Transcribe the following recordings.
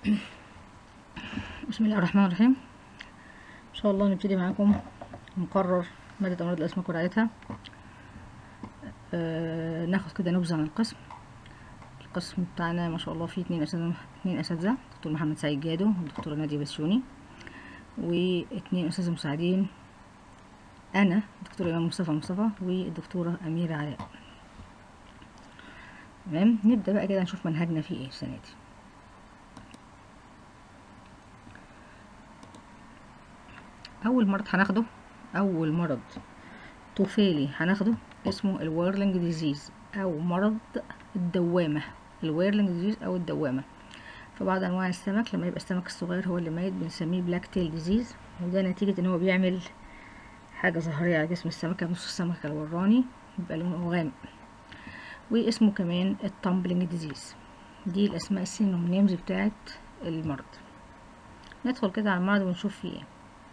بسم الله الرحمن الرحيم ان شاء الله نبتدي معاكم مقرر مادة امراض الاسماك ورعايتها آه ناخد كده نبذة عن القسم القسم بتاعنا ما شاء الله فيه اتنين اساتذة اتنين اساتذة دكتور محمد سعيد جادو والدكتورة نادية بسيوني واتنين اساتذة مساعدين انا دكتور امام مصطفى مصطفى والدكتورة اميرة علاء تمام نبدأ بقى كده نشوف منهجنا فيه ايه السنة دي اول مرض هناخده اول مرض طفيلي هناخده اسمه الويرلينج ديزيز او مرض الدوامة الويرلينج ديزيز او الدوامة في بعض انواع السمك لما يبقى السمك الصغير هو اللي ميت بنسميه بلاك تيل ديزيز وده نتيجة ان هو بيعمل حاجة ظاهرية على جسم السمكة نص السمكة الوراني بيبقى لونه غامق واسمه كمان التامبلينج ديزيز دي الاسماء السينونيمز بتاعت المرض ندخل كده على المرض ونشوف فيه ايه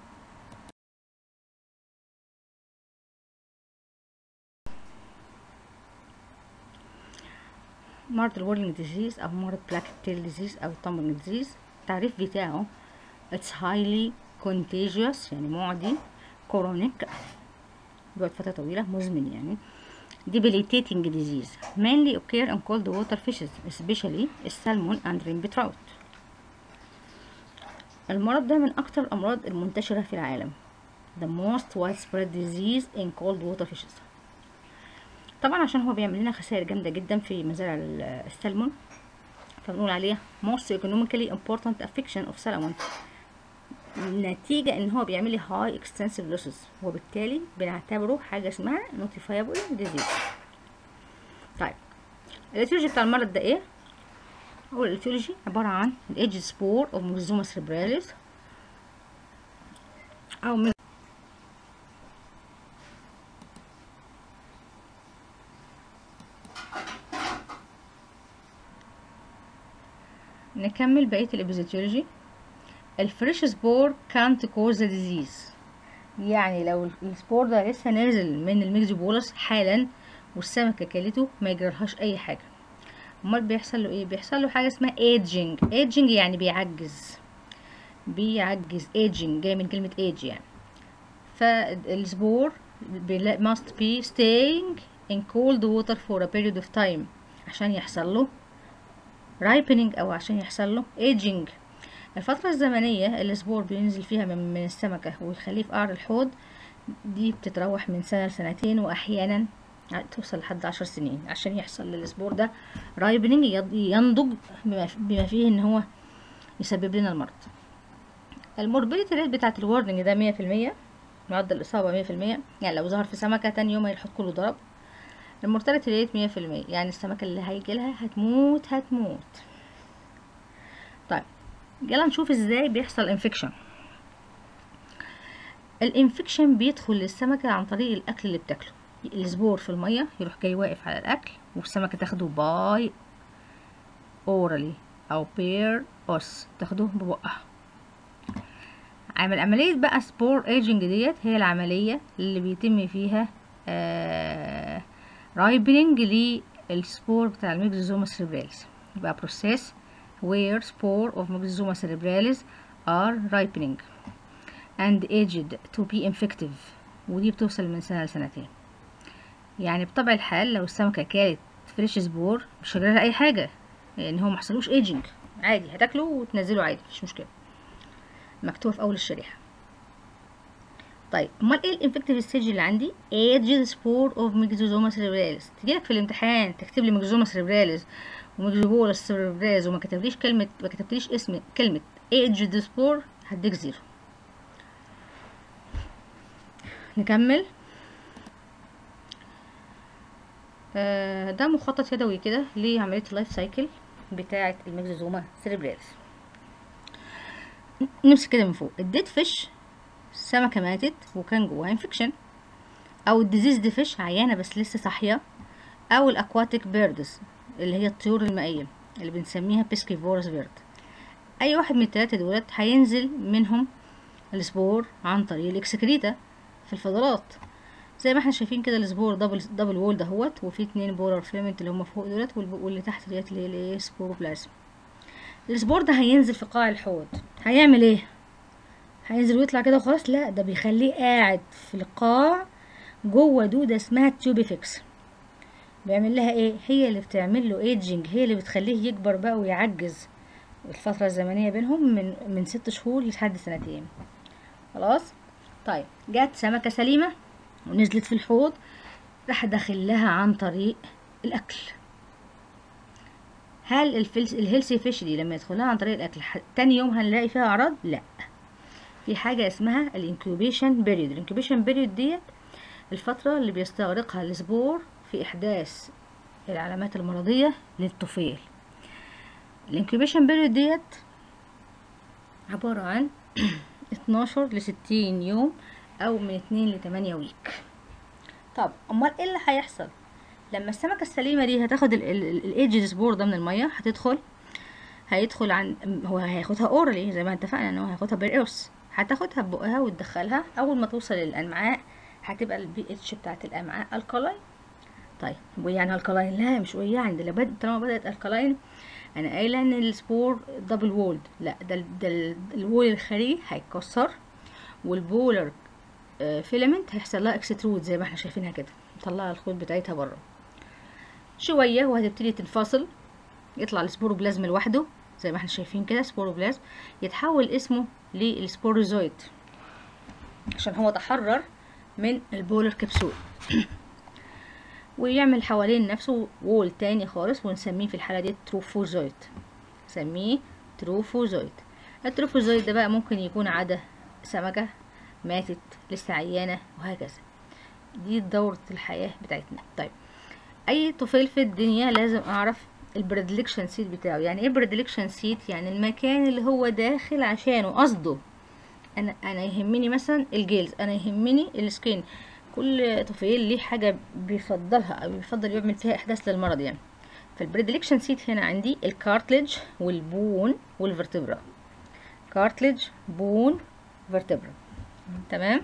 مرض الورلينج ديزيز او مرض بلاك تيل ديزيز او التامبلينج ديزيز التعريف بتاعه it's highly contagious يعني معدي chronic بيقعد فترة طويلة مزمن يعني debilitating disease mainly occur in cold water fishes especially salmon and rainbow trout المرض ده من أكتر الأمراض المنتشرة في العالم the most widespread disease in cold water fishes طبعا عشان هو بيعمل لنا خسائر جامدة جدا في مزارع السلمون فبنقول عليه most economically important affection of salmon نتيجة ان هو بيعمل لي high extensive losses وبالتالي بنعتبره حاجة اسمها notifiable disease طيب الاتيولوجي بتاع المرض ده ايه هو الاتيولوجي عبارة عن الايدج سبور اوف ميزوما سيربراليس او من نكمل بقية الابيزيتيولوجي الفريش سبور كانت كوز ديزيز يعني لو السبور ده لسه نازل من الميكزيبولس حالا والسمكه كلته ما يجرالهاش اي حاجه امال بيحصل له ايه بيحصل له حاجه اسمها ايجينج ايجينج يعني بيعجز بيعجز ايجينج جاي من كلمه ايج يعني فالسبور must be staying in cold water for a period of time عشان يحصل له ripening او عشان يحصل له aging الفترة الزمنية اللي السبور بينزل فيها من, من السمكة ويخليه في قعر الحوض دي بتتراوح من سنة لسنتين وأحيانا توصل لحد عشر سنين عشان يحصل للسبور ده رايبنينج ينضج بما فيه ان هو يسبب لنا المرض الموربيليتي ريت بتاعت الورنينج ده مية في المية معدل الإصابة مية في المية يعني لو ظهر في سمكة تاني يوم الحوض كله ضرب المورتاليتي ريت مية في المية يعني السمكة اللي هيجيلها هتموت هتموت طيب يلا نشوف ازاي بيحصل انفكشن الانفكشن بيدخل للسمكة عن طريق الاكل اللي بتاكله السبور في المية يروح جاي واقف على الاكل والسمكة تاخده باي اورالي او بير اوس تاخده ببقها عمل عملية بقى سبور ايجنج ديت هي العملية اللي بيتم فيها آه رايبنينج للسبور بتاع الميكزوزوما سيربراليس يبقى بروسيس where spore of Myxoma cerebralis are ripening and aged to be infective ودي بتوصل من سنة لسنتين يعني بطبع الحال لو السمكة كانت فريش سبور مش هجرالها أي حاجة لأن يعني هو محصلوش ايجنج عادي هتاكله وتنزله عادي مفيش مشكلة مكتوب في أول الشريحة طيب امال ايه الانفكتيف ستيج اللي عندي ايجد سبور اوف ميكزوزوما سيربراليس تجيلك في الامتحان تكتب لي ميكزوزوما سيربراليس ومجبور السيرفراز وما كتبليش كلمة ما كتبتليش اسم كلمة ايج سبور هديك زيرو نكمل آه ده مخطط يدوي كده لعملية اللايف سايكل بتاعة الميكزوزوما سيربراليس نمسك كده من فوق الديد فيش سمكة ماتت وكان جواها انفكشن او الديزيز دي فيش عيانة بس لسه صاحية او الاكواتيك بيردز اللي هي الطيور المائية اللي بنسميها بيسكيفورس بيرد اي واحد من التلاتة دولت هينزل منهم السبور عن طريق الاكسكريتا في الفضلات زي ما احنا شايفين كده السبور دبل دبل وول دهوت وفي اتنين بولار فيلمنت اللي هم فوق دولت واللي تحت ديت اللي هي الايه سبوروبلازم السبور ده هينزل في قاع الحوض هيعمل ايه هينزل ويطلع كده وخلاص لا ده بيخليه قاعد في القاع جوه دودة اسمها تيوبيفكس بيعمل لها ايه هي اللي بتعمل له ايدجنج هي اللي بتخليه يكبر بقى ويعجز الفترة الزمنية بينهم من من ست شهور لحد سنتين خلاص طيب جت سمكة سليمة ونزلت في الحوض راح داخل لها عن طريق الأكل هل الفلس الهيلثي فيش دي لما يدخلها عن طريق الأكل ح- تاني يوم هنلاقي فيها أعراض؟ لأ في حاجة اسمها الانكيوبيشن بيريود الانكيوبيشن بيريود ديت الفترة اللي بيستغرقها السبور في إحداث العلامات المرضية للطفيل الانكيوبيشن بيريود ديت عبارة عن 12 ل 60 يوم أو من 2 ل 8 ويك طب أمال إيه اللي هيحصل لما السمكة السليمة دي هتاخد الايدج سبور ده من المية هتدخل هيدخل عن هو هياخدها اورالي زي ما اتفقنا ان هو هياخدها بالقرص هتاخدها ببقها وتدخلها اول ما توصل للامعاء هتبقى البي اتش بتاعت الامعاء الكالاين طيب ويعني الكالاين لا مش ويعني ده لبد- طالما بدات الكالاين انا قايله ان السبور دبل وولد لا ده ال- ده ال- الوول الخارجي هيتكسر والبولر فيلامنت هيحصل لها اكسترود زي ما احنا شايفينها كده مطلعه الخيوط بتاعتها بره شويه وهتبتدي تنفصل يطلع السبوروبلازم لوحده زي ما احنا شايفين كده سبوروبلازم يتحول اسمه للسبوروزويد عشان هو تحرر من البولر كبسول ويعمل حوالين نفسه وول تاني خالص ونسميه في الحالة دي تروفوزويد نسميه تروفوزويد التروفوزويد ده بقى ممكن يكون عادة سمكة ماتت لسه عيانة وهكذا دي دورة الحياة بتاعتنا طيب اي طفل في الدنيا لازم اعرف البريدليكشن سيت بتاعه يعني ايه بريدليكشن سيت يعني المكان اللي هو داخل عشانه قصده انا انا يهمني مثلا الجيلز انا يهمني السكين كل طفل ليه حاجه بيفضلها او بيفضل يعمل فيها احداث للمرض يعني فالبريدليكشن سيت هنا عندي الكارتلج والبون والفرتبرا كارتلج بون فرتبرا تمام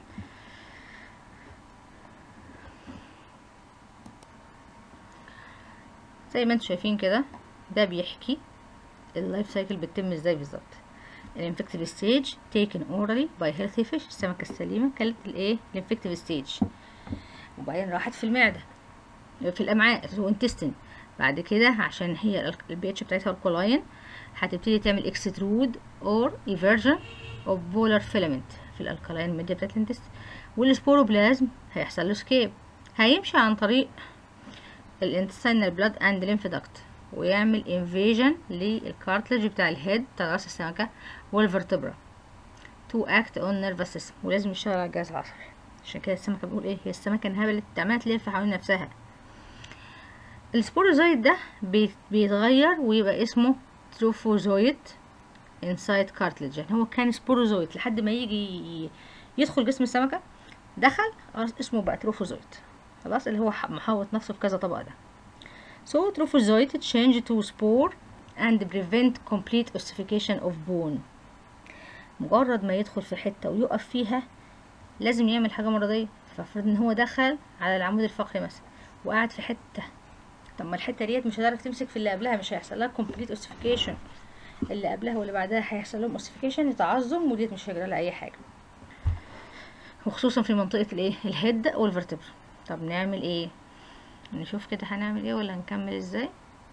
زي ما انتم شايفين كده ده بيحكي اللايف سايكل بتتم ازاي بالظبط الانفكتيف ستيج تيكن اورالي باي هيلثي فيش السمكه السليمه كلت الايه الانفكتيف ستيج وبعدين راحت في المعده في الامعاء في الانتستين بعد كده عشان هي البي اتش بتاعتها الكولاين هتبتدي تعمل اكسترود اور ايفرجن اوف بولار فيلامنت في الالكالاين ميديا بتاعت الانتستين والسبوروبلازم هيحصل له سكيب هيمشي عن طريق الانتستينال بلاد اند ليمف داكت ويعمل انفيجن للكارتلج بتاع الهيد بتاع راس السمكة والفرتبرا تو اكت اون نيرفس سيستم ولازم يشتغل على الجهاز العصبي عشان كده السمكة بتقول ايه هي السمكة انهبلت عمالة تلف حوالين نفسها السبوروزويد ده بي- بيتغير ويبقى اسمه تروفوزويد انسايد كارتلج يعني هو كان سبوروزويد لحد ما يجي ي- يدخل جسم السمكة دخل خلاص اسمه بقى تروفوزويد خلاص اللي هو ح- محوط نفسه في كذا طبقة ده So trophozoite change to spore and prevent complete ossification of bone. مجرد ما يدخل في حتة ويقف فيها لازم يعمل حاجة مرضية فافرض ان هو دخل على العمود الفقري مثلا وقعد في حتة طب ما الحتة ديت مش هتعرف تمسك في اللي قبلها مش هيحصل لها complete ossification اللي قبلها واللي بعدها هيحصل لهم ossification يتعظم وديت مش هيجرى لها اي حاجة وخصوصا في منطقة الايه الهيد والفرتبر طب نعمل ايه نشوف كده هنعمل ايه ولا نكمل ازاي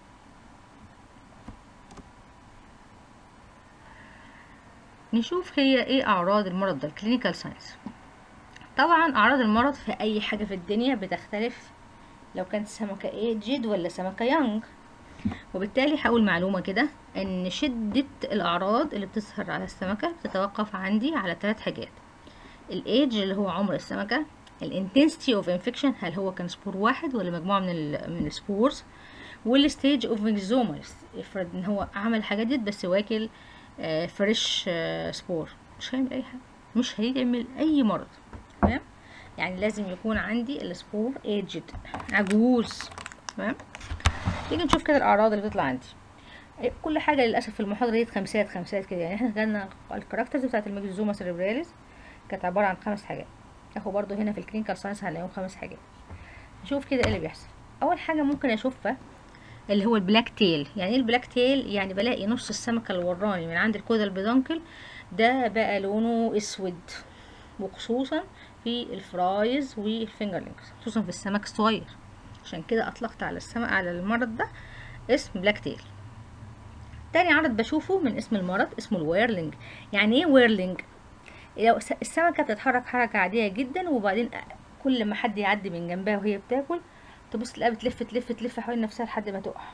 نشوف هي ايه اعراض المرض ده الكلينيكال ساينس طبعا اعراض المرض في اي حاجه في الدنيا بتختلف لو كانت سمكه ايجد ولا سمكه يونج وبالتالي هقول معلومه كده ان شده الاعراض اللي بتظهر على السمكه بتتوقف عندي على ثلاث حاجات الايدج اللي هو عمر السمكه الانتنسيتي اوف انفكشن هل هو كان سبور واحد ولا مجموعه من ال من السبورز والستيج اوف ميكزوما افرض ان هو عمل الحاجات دي بس واكل آه فريش آه سبور مش هيعمل اي حاجه مش هيعمل اي مرض تمام يعني لازم يكون عندي السبور ايجد عجوز تمام تيجي نشوف كده الاعراض اللي بتطلع عندي كل حاجه للاسف في المحاضره دي خمسات خمسات كده يعني احنا خدنا الكاركترز بتاعت الميكزوما سيريبراليس كانت عباره عن خمس حاجات اهو برضو هنا في الكلينيكال ساينس هنلاقيهم خمس حاجات نشوف كده ايه اللي بيحصل اول حاجه ممكن اشوفها اللي هو البلاك تيل يعني ايه البلاك تيل يعني بلاقي نص السمكة الوراني من عند الكودا البيدونكل ده بقى لونه اسود وخصوصا في الفرايز والفينجرلينجز خصوصا في السمك الصغير عشان كده اطلقت على السمك على المرض ده اسم بلاك تيل تاني عرض بشوفه من اسم المرض اسمه الويرلينج يعني ايه ويرلينج لو السمكة بتتحرك حركة عادية جدا وبعدين كل ما حد يعدي من جنبها وهي بتاكل تبص تلاقيها بتلف تلف تلف حوالين نفسها لحد ما تقع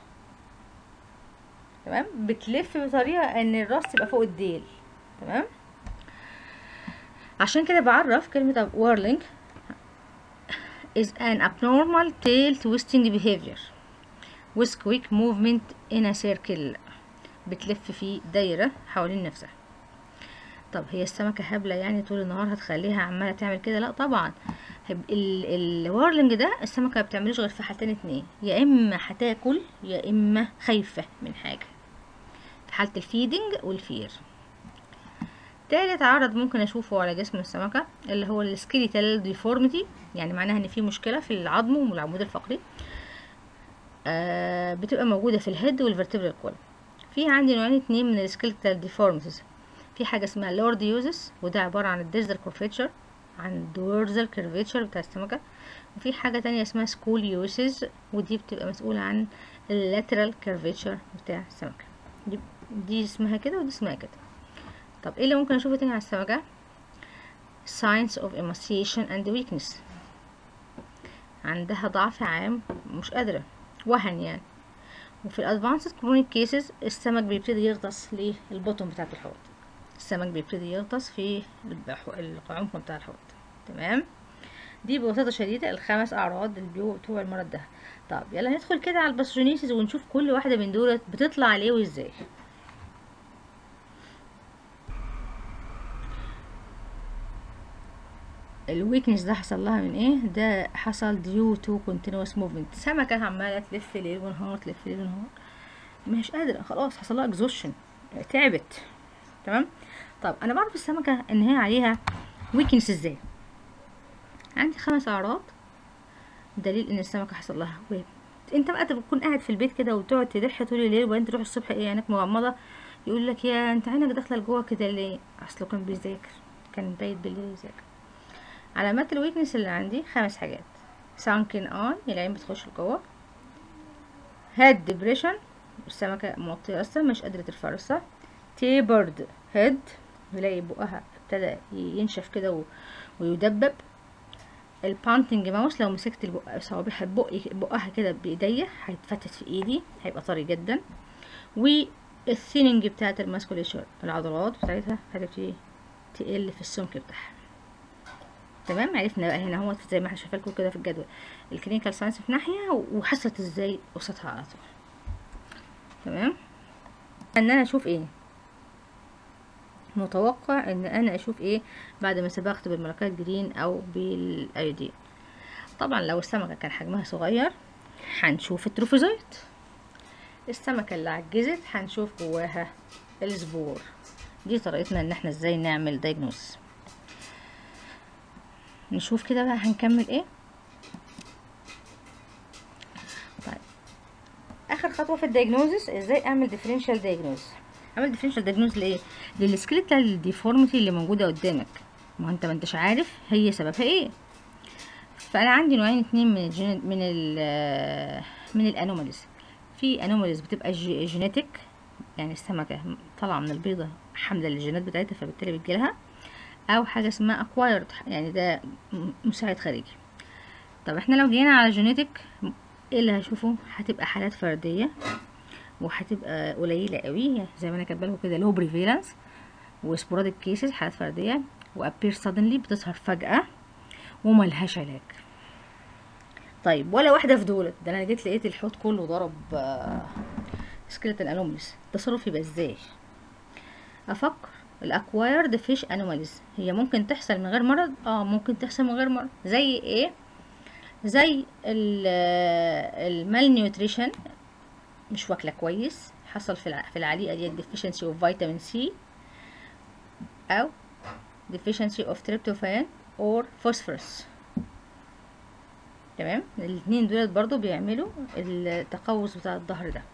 تمام بتلف بطريقة ان الراس تبقى فوق الديل تمام عشان كده بعرف كلمة whirling is an abnormal tail twisting behavior with quick movement in a circle بتلف في دايرة حوالين نفسها طب هي السمكة هبلة يعني طول النهار هتخليها عمالة تعمل كده لا طبعا الوارلنج ده السمكة ما بتعملوش غير في حالتين اتنين يا اما هتاكل يا اما خايفة من حاجة في حالة الفيدنج والفير تالت عرض ممكن اشوفه على جسم السمكة اللي هو السكيليتال ديفورميتي يعني معناها ان في مشكلة في العظم والعمود الفقري آه بتبقى موجودة في الهيد والفرتبرال كولم في عندي نوعين اتنين من السكيليتال ديفورميتيز في حاجة اسمها لورد يوزس وده عبارة عن الديزل كورفيتشر عن الدورزال كيرفيتشر بتاع السمكة وفي حاجة تانية اسمها سكول يوسز ودي بتبقى مسؤولة عن اللاترال كيرفيتشر بتاع السمكة دي, دي اسمها كده ودي اسمها كده طب ايه اللي ممكن اشوفه تاني على السمكة signs of emaciation and weakness عندها ضعف عام مش قادرة وهن يعني وفي الادفانسد كرونيك كيسز السمك بيبتدي يغطس للبطن بتاعت الحوض السمك بيبتدي يغطس في العمق بتاع الحوض تمام دي ببساطة شديدة الخمس أعراض اللي بتوع المرض ده طب يلا ندخل كده على الباثوجينيسيس ونشوف كل واحدة من دول بتطلع ليه وازاي الويكنس ده حصل لها من ايه ده حصل ديو تو كونتينوس موفمنت سمكة عمالة تلف ليل ونهار تلف ليل ونهار مش قادرة خلاص حصل لها اكزوشن تعبت تمام طب انا بعرف السمكة ان هي عليها ويكنس ازاي عندي خمس اعراض دليل ان السمكة حصل لها ويب انت بقى تكون قاعد في البيت كده وتقعد تدح طول الليل وبعدين تروح الصبح ايه عينك مغمضة يقول لك يا انت عينك داخله لجوه كده ليه اصله كان بيذاكر كان بايت بالليل يذاكر علامات الويكنس اللي عندي خمس حاجات سانكن اون العين بتخش لجوه هيد ديبريشن السمكة موطية اصلا مش قادرة ترفع راسها تيبرد هيد بلاقي بقها ابتدى ينشف كده ويدبب البانتنج ماوس لو مسكت البق صوابعها بقي بقها كده بايديا هيتفتت في ايدي هيبقى طري جدا والثيننج بتاعت الماسكوليشر العضلات بتاعتها هتبتدي تقل في السمك بتاعها تمام عرفنا بقى هنا هو زي ما احنا شايفين لكم كده في الجدول الكلينيكال ساينس في ناحيه وحصلت ازاي قصتها على طول تمام ان انا اشوف ايه متوقع ان انا اشوف ايه بعد ما سبقت بالملكات جرين او بالايودين طبعا لو السمكه كان حجمها صغير هنشوف التروفوزايت السمكه اللي عجزت هنشوف جواها الزبور دي طريقتنا ان احنا ازاي نعمل دايجنوز نشوف كده بقى هنكمل ايه طيب اخر خطوه في الدايجنوزس ازاي اعمل ديفرنشال دايجنوز اعمل ديفرنشال دايجنوز لايه للسكيلتال ديفورميتي اللي موجوده قدامك ما انت ما انتش عارف هي سببها ايه فانا عندي نوعين اتنين من الجين من ال من الانوماليز في انوماليز بتبقى جينيتك يعني السمكه طالعه من البيضه حامله الجينات بتاعتها فبالتالي بتجيلها او حاجه اسمها اكوايرد يعني ده مساعد خارجي طب احنا لو جينا على جينيتك ايه اللي هشوفه هتبقى حالات فرديه وهتبقى قليله قوي زي ما انا كاتبه لكم كده لو بريفيلانس وسبوراديك كيسز حالات فرديه وابير سادنلي بتظهر فجاه وملهاش علاج طيب ولا واحده في دولت ده انا جيت لقيت الحوت كله ضرب سكيلتال انوميس تصرف يبقى ازاي افكر الاكوايرد فيش انوماليز هي ممكن تحصل من غير مرض اه ممكن تحصل من غير مرض زي ايه زي المال نيوتريشن مش واكله كويس حصل في في العليقه دي deficiency of فيتامين سي او deficiency of tryptophan or phosphorus تمام الاتنين دولت برضو بيعملوا التقوس بتاع الظهر ده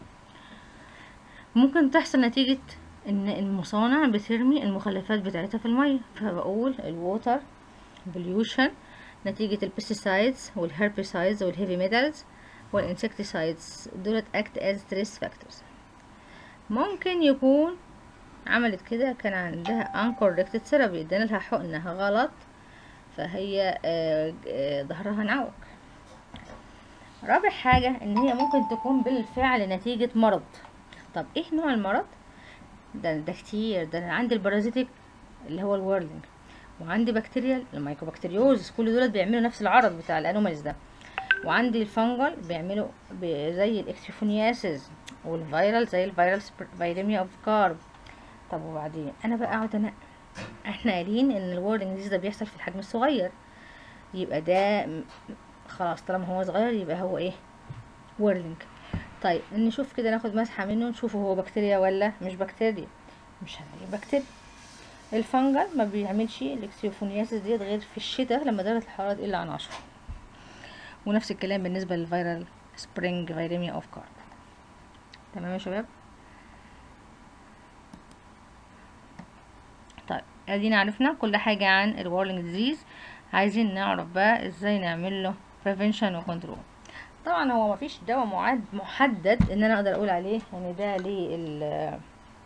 ممكن تحصل نتيجة ان المصانع بترمي المخلفات بتاعتها في المية فبقول الووتر بوليوشن نتيجة البيستيسايدز والهربيسايدز والهيفي ميتالز والانسكتيسايدز دولت act as stress factors ممكن يكون عملت كده كان عندها uncorrected therapy ادانا لها حقنة غلط فهي آه، آه، ظهرها انعوج رابع حاجة ان هي ممكن تكون بالفعل نتيجة مرض طب ايه نوع المرض ده ده كتير ده انا عندي البارازيتيك اللي هو الورلينج وعندي بكتيريال الميكوبكتيريوز كل دول بيعملوا نفس العرض بتاع الانوماليز ده وعندي الفنجل بيعملوا ب- زي الاكسيفونياسيس والفيرال زي الفيرال فيريميا اوف كارب طب وبعدين انا بقى اقعد انقي احنا قايلين ان الورلينج ديز ده بيحصل في الحجم الصغير يبقى ده م- خلاص طالما هو صغير يبقى هو ايه وورلينج طيب نشوف كده ناخد مسحة منه نشوف هو بكتيريا ولا مش بكتيريا مش هنلاقي بكتيريا الفنجل ما بيعملش الاكسيوفونياسيس ديت غير في الشتاء لما درجة الحرارة تقل عن عشرة ونفس الكلام بالنسبة للفيرال سبرينج فيريميا اوف كارب تمام يا شباب طيب ادينا عرفنا كل حاجة عن الورلينج ديزيز عايزين نعرف بقى ازاي نعمل له prevention وكنترول طبعا هو مفيش دواء معد محدد ان انا اقدر اقول عليه ان ده ليه ال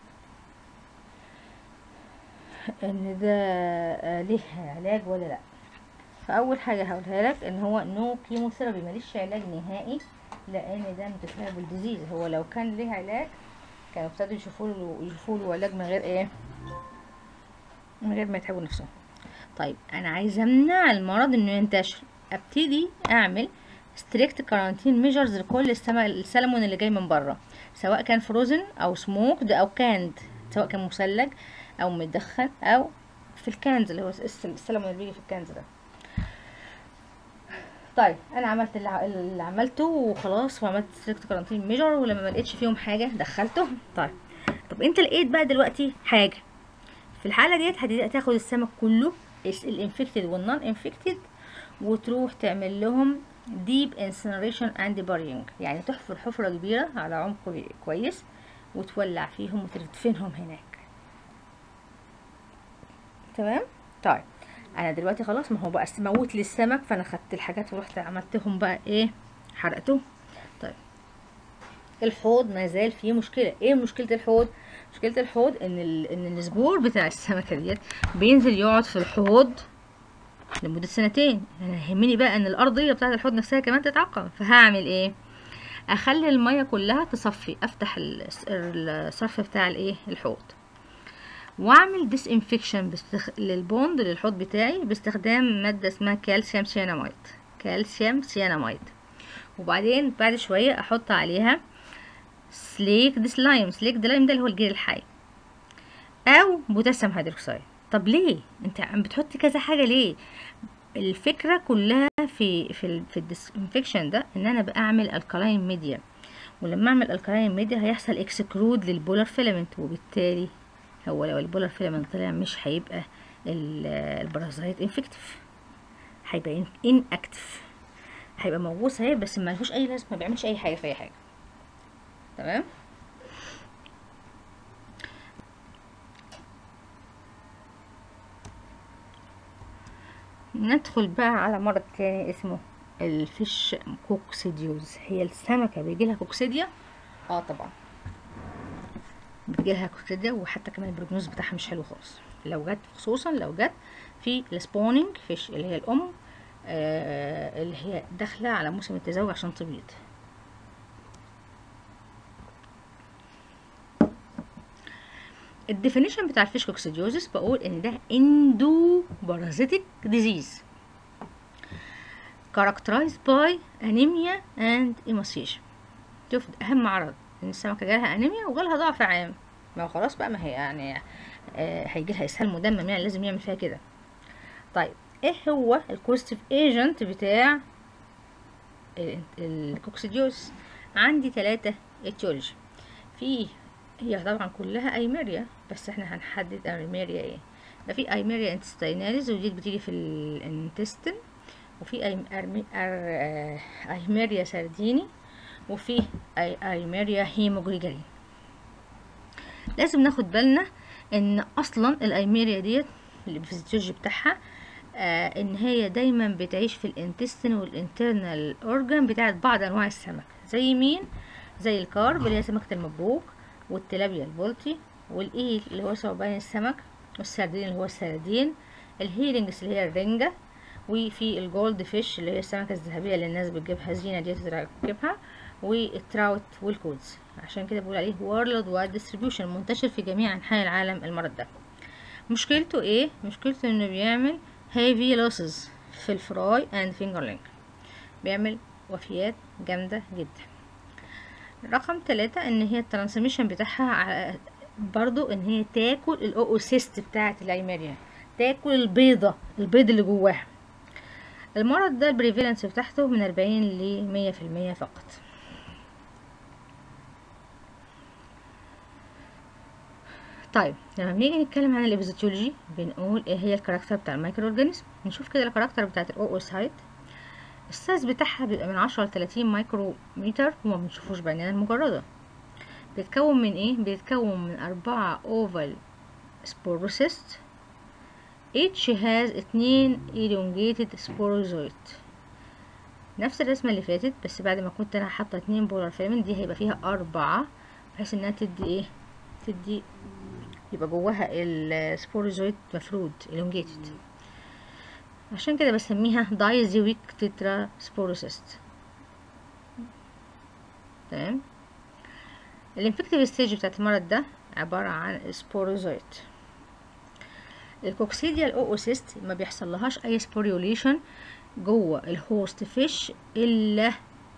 ان ده آه، ليه علاج ولا لا فاول حاجه هقولها لك ان هو نو كيموثيرابي ماليش علاج نهائي لان ده متفاعل ديزيز هو لو كان ليه علاج كانوا ابتدوا يشوفوا له يشوفوا له علاج من غير ايه من غير ما يتعبوا نفسهم طيب انا عايزه امنع المرض انه ينتشر ابتدي اعمل ستريكت كارانتين ميجرز لكل السما السلمون اللي جاي من بره سواء كان فروزن او سموكد او كاند سواء كان مثلج او مدخن او في الكنز اللي هو الس- السلمون اللي بيجي في الكنز ده طيب انا عملت اللي, ع- اللي عملته وخلاص وعملت ستريكت كارانتين ميجر ولما ما لقيتش فيهم حاجه دخلتهم طيب طب انت لقيت بقى دلوقتي حاجه في الحاله ديت هتبدا تاخد السمك كله الانفكتد والنون انفكتد وتروح تعمل لهم ديب انسنريشن اند بارينج يعني تحفر حفره كبيره على عمق كويس وتولع فيهم وتدفنهم هناك تمام طيب انا دلوقتي خلاص ما هو بقى موت لي السمك فانا خدت الحاجات ورحت عملتهم بقى ايه حرقتهم طيب الحوض ما زال فيه مشكله ايه مشكله الحوض مشكله الحوض ان ال... ان السبور بتاع السمكه ديت بينزل يقعد في الحوض لمده سنتين انا يهمني بقى ان الارضيه بتاعه الحوض نفسها كمان تتعقم فهعمل ايه اخلي الميه كلها تصفي افتح الس- الصرف بتاع الايه الحوض واعمل ديس انفكشن بستخ... للبوند للحوض بتاعي باستخدام ماده اسمها كالسيوم سياناميد كالسيوم سياناميد وبعدين بعد شويه احط عليها سليك ديسلايم سليك ديسلايم ده اللي هو الجير الحي او بوتاسيوم هيدروكسيد طب ليه انت عم بتحط كذا حاجه ليه الفكره كلها في في ال في الديسانفكشن ده ان انا بعمل الكالاين ميديا ولما اعمل الكالاين ميديا هيحصل اكسكرود للبولار فيلامنت وبالتالي هو لو البولار فيلامنت طلع مش هيبقى ال- البرازيت انفكتيف هيبقى ان اكتف هيبقى موجود صحيح بس ما لهوش اي لازمه ما بيعملش اي حاجه في اي حاجه تمام ندخل بقى على مرض تاني اسمه الفيش كوكسيديوز هي السمكة بيجيلها كوكسيديا اه طبعا بيجيلها كوكسيديا وحتى كمان البروجنوز بتاعها مش حلو خالص لو جت خصوصا لو جت في السبونينج فيش اللي هي الام آه اللي هي داخلة على موسم التزاوج عشان تبيض الديفينيشن بتاع الفيش كوكسيديوزس بقول ان ده اندو بارازيتيك ديزيز characterized by anemia and emaciation شوف اهم عرض ان السمكه جالها انيميا وجالها ضعف عام ما هو خلاص بقى ما هي يعني آه هيجي لها اسهال مدمم يعني لازم يعمل فيها كده طيب ايه هو الكوستيف ايجنت بتاع الكوكسيديوز عندي ثلاثة اتيولوجي في هي طبعا كلها ايميريا بس احنا هنحدد ايميريا ايه ده في ايميريا انتستيناليز ودي بتيجي في الانتستين وفي أيم- أرمي- أر- آه، ايميريا سارديني وفي أي- ايميريا هيموجريجري لازم ناخد بالنا ان اصلا الايميريا ديت الفيزيولوجي بتاعها آه ان هي دايما بتعيش في الانتستين والانترنال اورجان بتاعت بعض انواع السمك زي مين زي الكارب اللي هي سمكة المبروك والتلابيا البلطي والايل اللي هو ثعبان السمك والسردين اللي هو السردين الهيرنجز اللي هي الرنجة وفي الجولد فيش اللي هي السمكة الذهبية اللي الناس بتجيبها زينة دي تجيبها والتراوت والكودز عشان كده بقول عليه وورلد وايد ديستريبيوشن منتشر في جميع انحاء العالم المرض ده مشكلته ايه مشكلته انه بيعمل heavy losses في الفراي and fingerling بيعمل وفيات جامدة جدا رقم ثلاثة ان هي الترانسميشن بتاعها ع- برضو ان هي تاكل الاوسيست بتاعت الايميريا تاكل البيضة البيض اللي جواها المرض ده البريفالنس بتاعته من 40 ل 100 في المية فقط طيب لما بنيجي نتكلم عن الابيزيتيولوجي بنقول ايه هي الكاركتر بتاع المايكرو اورجانيزم نشوف كده الكاركتر بتاعت الاوسايت السايز بتاعها بيبقى من 10 ل 30 مايكرو متر وما بنشوفوش بعيننا المجردة بيتكون من ايه بيتكون من أربعة اوفال سبوروسيست each has اتنين elongated sporozoid نفس الرسمة اللي فاتت بس بعد ما كنت انا حاطة اتنين بولار فيلمنت دي هيبقى فيها أربعة بحيث انها تدي ايه تدي يبقى جواها السبوروزويد مفرود elongated عشان كده بسميها دايزيويك تترا سبوروسيست تمام الانفكتيف ستيج بتاعت المرض ده عبارة عن سبوروزويد الكوكسيديا الاوسيست ما بيحصل لهاش اي سبوريوليشن جوه الهوست فيش الا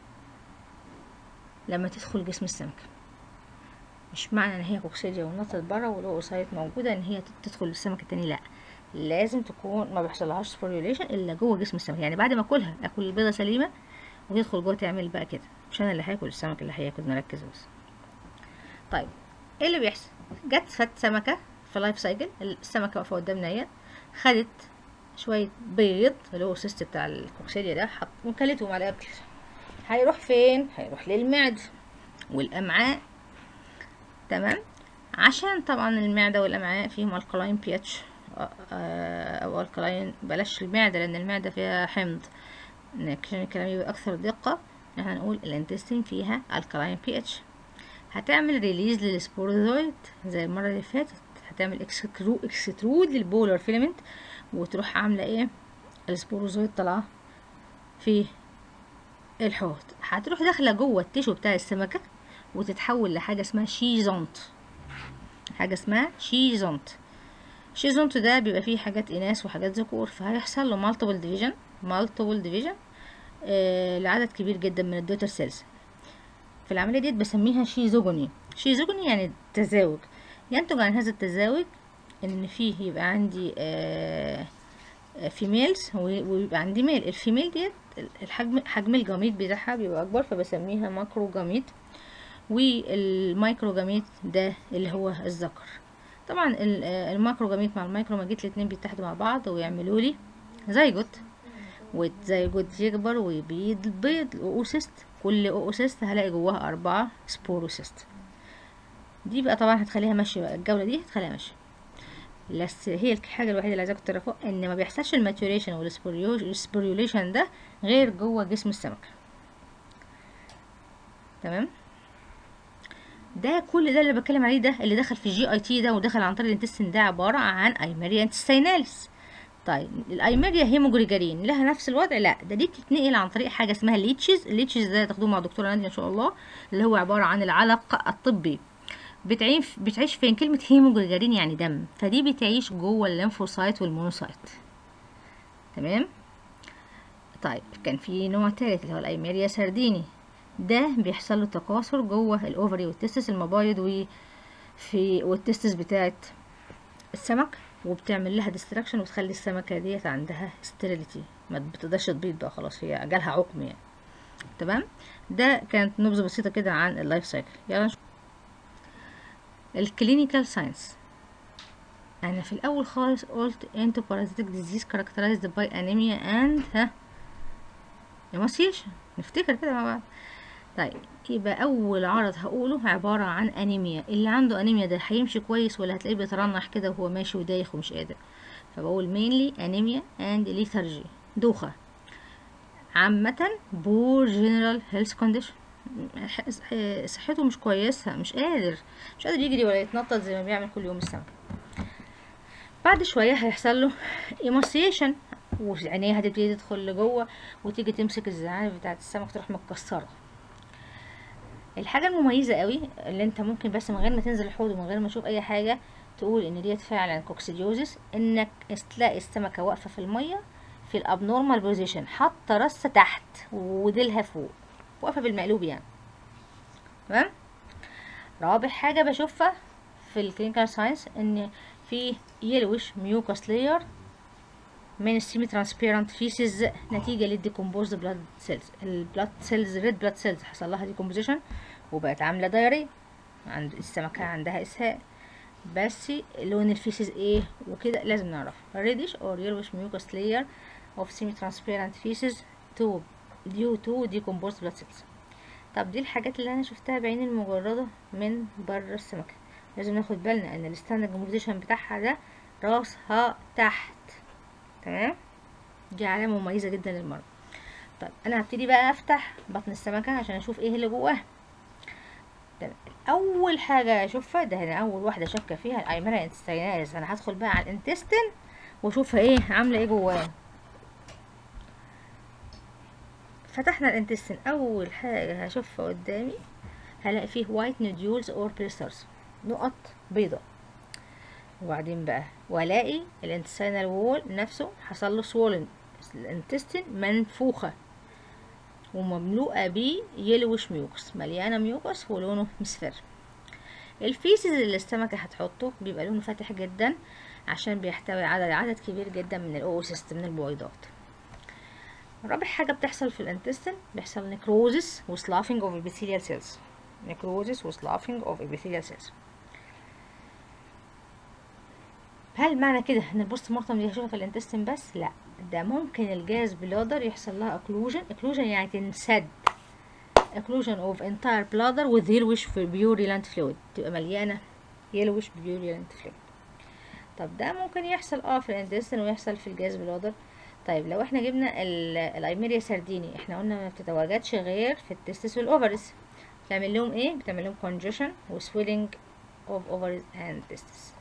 لما تدخل جسم السمكة مش معنى ان هي كوكسيديا ونطت بره والاوسايت موجودة ان هي تدخل السمك التاني لا لازم تكون ما بيحصلهاش سبوريوليشن الا جوه جسم السمك يعني بعد ما اكلها اكل البيضة سليمة وتدخل جوه تعمل بقى كده مش انا اللي هاكل السمك اللي هياكل نركز بس طيب ايه اللي بيحصل جت فت سمكة في لايف سايكل السمكة واقفة قدامنا اهي خدت شوية بيض اللي هو السيست بتاع الكوكسيديا ده حط وكلتهم على الاكل هيروح فين هيروح للمعدة والامعاء تمام عشان طبعا المعدة والامعاء فيهم الكلاين بي اتش او الكلاين بلاش المعدة لان المعدة فيها حمض عشان الكلام يبقى اكثر دقة احنا هنقول الانتستين فيها الكلاين بي اتش هتعمل ريليز للسبوروزويد زي المرة اللي فاتت هتعمل اكسترو اكسترود للبولار فيلمنت وتروح عاملة ايه السبوروزويد طالعة في الحوض هتروح داخلة جوه التيشو بتاع السمكة وتتحول لحاجة اسمها شيزونت حاجة اسمها شيزونت شيزونت ده بيبقى فيه حاجات إناث وحاجات ذكور فهيحصل له مالتيبل ديفيجن مالتيبل ديفيجن لعدد كبير جدا من الدوتر سيلز في العملية ديت بسميها شيزوجوني شيزوجوني يعني تزاوج ينتج عن هذا التزاوج ان فيه يبقى عندي آه فيميلز ويبقى عندي ميل الفيميل ديت الحجم حجم الجاميت بتاعها بيبقى اكبر فبسميها ماكرو جاميت والمايكرو جاميت ده اللي هو الذكر طبعا الماكرو جاميت مع المايكرو جاميت الاتنين بيتحدوا مع بعض ويعملوا لي زيجوت والزيجوت يكبر ويبيض البيض الاوسيست كل اوسيست هلاقي جواها اربعة سبوروسيست دي بقى طبعا هتخليها ماشية بقى الجولة دي هتخليها ماشية بس هي الحاجة الوحيدة اللي عايزاكم تعرفوها ان ما بيحصلش الماتوريشن والسبوريوليشن ده غير جوه جسم السمكة تمام ده كل ده اللي بتكلم عليه ده اللي دخل في الجي اي تي ده ودخل عن طريق الانتستين ده عبارة عن ايميريا انتستيناليس طيب الايميريا هيموجريجارين لها نفس الوضع لا ده دي بتتنقل عن طريق حاجه اسمها الليتشز الليتشز ده تاخدوه مع دكتوره ناديه ان شاء الله اللي هو عباره عن العلق الطبي بتعيش بتعيش فين كلمه هيموجريجارين يعني دم فدي بتعيش جوه الليمفوسايت والمونوسايت تمام طيب كان في نوع تالت اللي هو الايميريا سارديني ده بيحصل له تكاثر جوه الاوفري والتستس المبايض وفي والتستس بتاعت السمك وبتعمل لها ديستراكشن وتخلي السمكة ديت عندها ستيريليتي ما بتقدرش تبيض بقى خلاص هي جالها عقم يعني تمام ده كانت نبذة بسيطة كده عن اللايف سايكل يلا نشوف الكلينيكال ساينس انا في الاول خالص قلت انتو بارازيتك ديزيز characterized by anemia and ها ايماسيشن نفتكر كده مع بعض طيب يبقى اول عرض هقوله عبارة عن انيميا اللي عنده انيميا ده هيمشي كويس ولا هتلاقيه بيترنح كده وهو ماشي ودايخ ومش قادر فبقول mainly anemia and lethargy دوخة عامة بور جنرال هيلث كونديشن صحته مش كويسة مش قادر مش قادر يجري ولا يتنطط زي ما بيعمل كل يوم السمك بعد شوية هيحصل له ايموسيشن وعينيه هتبتدي تدخل لجوه وتيجي تمسك الزعانف بتاعت السمك تروح متكسرة الحاجة المميزة قوي اللي انت ممكن بس من غير ما تنزل الحوض ومن غير ما تشوف اي حاجة تقول ان ديت فعلا كوكسيديوزيس انك تلاقي السمكة واقفة في المية في الابنورمال بوزيشن حاطة راسها تحت وديلها فوق واقفة بالمقلوب يعني تمام رابع حاجة بشوفها في الكلينيكال ساينس ان في يلوش ميوكاس لاير من السيمي ترانسبيرنت فيسز نتيجة للديكومبوزد بلاد سيلز البلاد سيلز ريد بلاد سيلز حصل لها ديكومبوزيشن وبقت عاملة دايرية عند السمكة عندها اسهال بس لون الفيسز ايه وكده لازم نعرف reddish or yellowish mucus layer of semi-transparent feces to due to decomposed blood cells طب دي الحاجات اللي انا شفتها بعيني المجردة من بره السمكة لازم ناخد بالنا ان الستاندنج بوزيشن بتاعها ده راسها تحت تمام دي علامة مميزة جدا للمرض طيب انا هبتدي بقى افتح بطن السمكة عشان اشوف ايه اللي جواها تمام اول حاجة اشوفها ده هنا اول واحدة شاكة فيها الايمرا انتستيناليز انا هدخل بقى على الانتستين واشوفها ايه عاملة ايه جواها فتحنا الانتستين اول حاجة هشوفها قدامي هلاقي فيه وايت نوديولز اور بليسترز نقط بيضة وبعدين بقى والاقي الانتستينال وول نفسه حصل له سوولن الانتستين منفوخة ومملوءة بيه يلوش ميوكس مليانة ميوكس ولونه مصفر الفيسز اللي السمكة هتحطه بيبقى لونه فاتح جدا عشان بيحتوي على عدد كبير جدا من الاوسيست من البويضات رابع حاجة بتحصل في الانتستين بيحصل نكروزس وسلافينج اوف epithelial cells necrosis وسلافينج اوف epithelial cells هل معنى كده ان البوست مورتم دي هشوفها في الانتستين بس لا ده ممكن الجاز بلادر يحصل لها occlusion occlusion يعني تنسد occlusion of entire bladder with yellowish purulent fluid تبقى مليانة yellowish purulent fluid طب ده ممكن يحصل اه في الانتستين ويحصل في الجاز بلادر طيب لو احنا جبنا الايميريا سارديني احنا قلنا ما بتتواجدش غير في التستس والاوفرز بتعمل لهم ايه بتعمل لهم congestion و swelling of ovaries and testes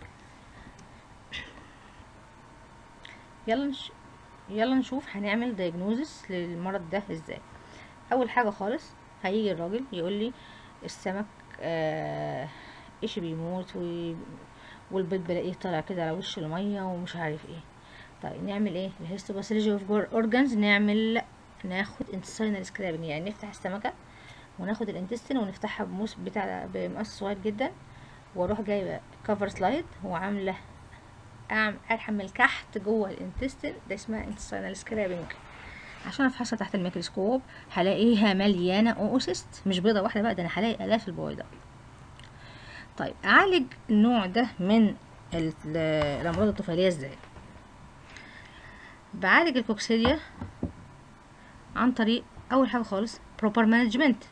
يلا نش... يلا نشوف هنعمل diagnosis للمرض ده ازاي اول حاجه خالص هيجي الراجل يقول لي السمك آه ايش بيموت و... والبيض بلاقيه طالع كده على وش الميه ومش عارف ايه طيب نعمل ايه الهيستوباثولوجي اوف اورجانز نعمل ناخد انتستينال سكرابنج يعني نفتح السمكه وناخد الانتستين ونفتحها بموس بتاع بمقص صغير جدا واروح جايبه كفر سلايد وعامله احمل كحت جوه الانتستين ده اسمها انتستينال سكرابنج عشان افحصها تحت الميكروسكوب هلاقيها مليانه اوسيست مش بيضه واحده بقى ده انا هلاقي الاف البويضات طيب اعالج النوع ده من الامراض الطفيليه ازاي بعالج الكوكسيديا عن طريق اول حاجه خالص proper management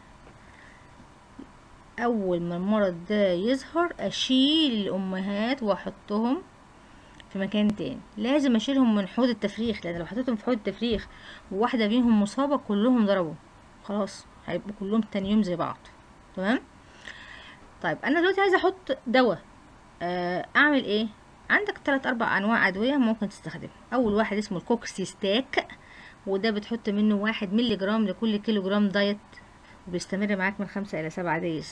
اول ما المرض ده يظهر اشيل الامهات واحطهم في مكان تاني لازم اشيلهم من حوض التفريخ لان لو حطيتهم في حوض التفريخ وواحده فيهم مصابه كلهم ضربوا خلاص هيبقوا كلهم تاني يوم زي بعض تمام طيب انا دلوقتي عايزه احط دواء اعمل ايه عندك تلات اربع انواع ادويه ممكن تستخدمها اول واحد اسمه الكوكسيستاك وده بتحط منه واحد ملي جرام لكل كيلو جرام دايت وبيستمر معاك من خمسة الى سبعة دايز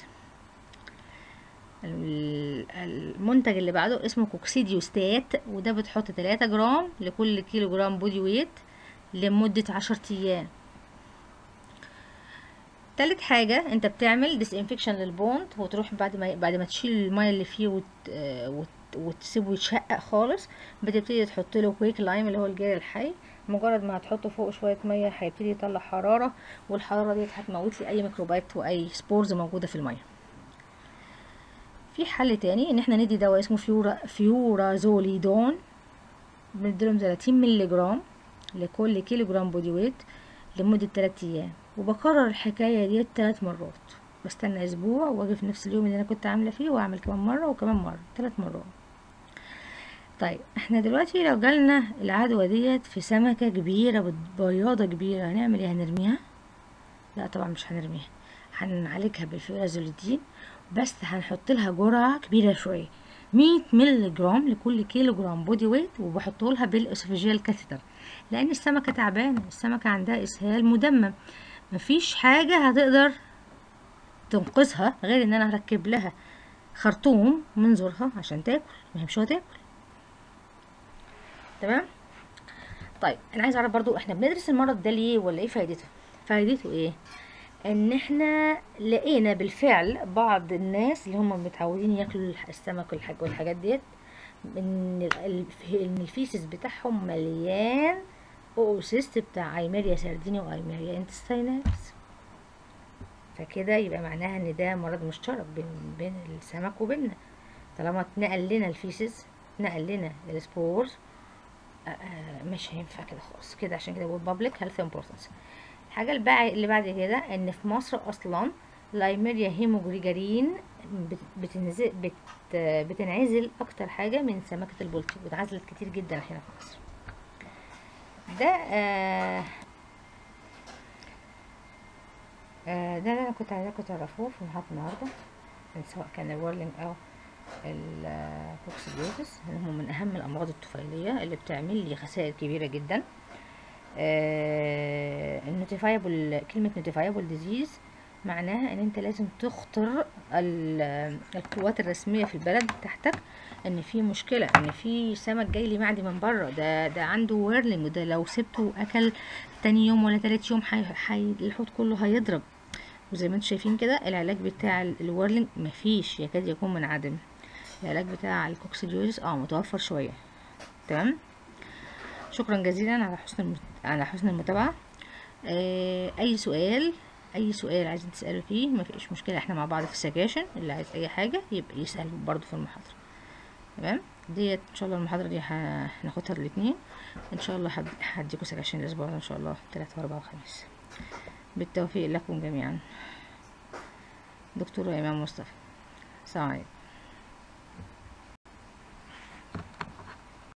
المنتج اللي بعده اسمه كوكسيديوستات وده بتحط تلاتة جرام لكل كيلو جرام بودي ويت لمدة عشر ايام تالت حاجة انت بتعمل ديس انفكشن للبوند وتروح بعد ما بعد ما تشيل المية اللي فيه وت... وت... وتسيبه يتشقق خالص بتبتدي تحط له كويك لايم اللي هو الجير الحي مجرد ما هتحطه فوق شويه ميه هيبتدي يطلع حراره والحراره ديت هتموت لي اي ميكروبات واي سبورز موجوده في الميه في حل تاني ان احنا ندي دواء اسمه فيورا فيورازوليدون بنديلهم 30 مللي جرام لكل كيلو جرام بودي ويت لمدة تلات ايام وبكرر الحكاية دي تلات مرات بستنى اسبوع واجي في نفس اليوم اللي انا كنت عاملة فيه واعمل كمان مرة وكمان مرة تلات مرات طيب احنا دلوقتي لو جالنا العدوى ديت في سمكة كبيرة بياضة كبيرة هنعمل ايه هنرميها لا طبعا مش هنرميها هنعالجها بالفيرازوليدين بس هنحط لها جرعة كبيرة شوية مية مللي جرام لكل كيلو جرام بودي ويت وبحطه لها بالاسوفيجيال كاثيتر لان السمكة تعبانة السمكة عندها اسهال مدمم مفيش حاجة هتقدر تنقذها غير ان انا هركب لها خرطوم من زورها عشان تاكل ما هي مش هتاكل تمام طيب انا عايز اعرف برضو احنا بندرس المرض ده ليه ولا ايه فايدته فايدته ايه ان احنا لقينا بالفعل بعض الناس اللي هم متعودين ياكلوا السمك والحاج والحاجات ديت ان ان الفيسس بتاعهم مليان اوسيست بتاع ايميريا سارديني وايميريا انتستينالز فكده يبقى معناها ان ده مرض مشترك بين بين السمك وبيننا طالما اتنقل لنا الفيسز اتنقل لنا السبورز مش هينفع كده خالص كده عشان كده بقول بابليك هيلث امبورتنس الحاجه اللي بعد كده ان في مصر اصلا لايميريا هيموجريجارين بتنزل بت بتنعزل اكتر حاجه من سمكه البلطي واتعزلت كتير جدا هنا في مصر ده آه آه ده اللي انا كنت عايزاكم تعرفوه في محاضره النهارده سواء كان الورلينج او الكوكسيديوزس هم من اهم الامراض الطفيليه اللي بتعمل لي خسائر كبيره جدا آه النوتيفايبل كلمه نوتيفايبل ديزيز معناها ان انت لازم تخطر القوات الرسميه في البلد تحتك ان في مشكله ان في سمك جاي لي معدي من بره ده ده عنده ويرلينج وده لو سبته اكل تاني يوم ولا تالت يوم حي حي الحوت كله هيضرب وزي ما انتم شايفين كده العلاج بتاع الورلينج مفيش يكاد يكون منعدم العلاج بتاع الكوكسيديوزيس اه متوفر شويه تمام شكرا جزيلا على حسن المت... على حسن المتابعه آه اي سؤال اي سؤال عايزين تسالوا فيه ما فيش مشكله احنا مع بعض في السكاشن اللي عايز اي حاجه يبقى يسال برضو في المحاضره تمام ديت ان شاء الله المحاضره دي هناخدها الاثنين ان شاء الله هديكوا سكاشن الاسبوع ان شاء الله ثلاثة واربعة وخميس بالتوفيق لكم جميعا دكتورة إمام مصطفى السلام عليكم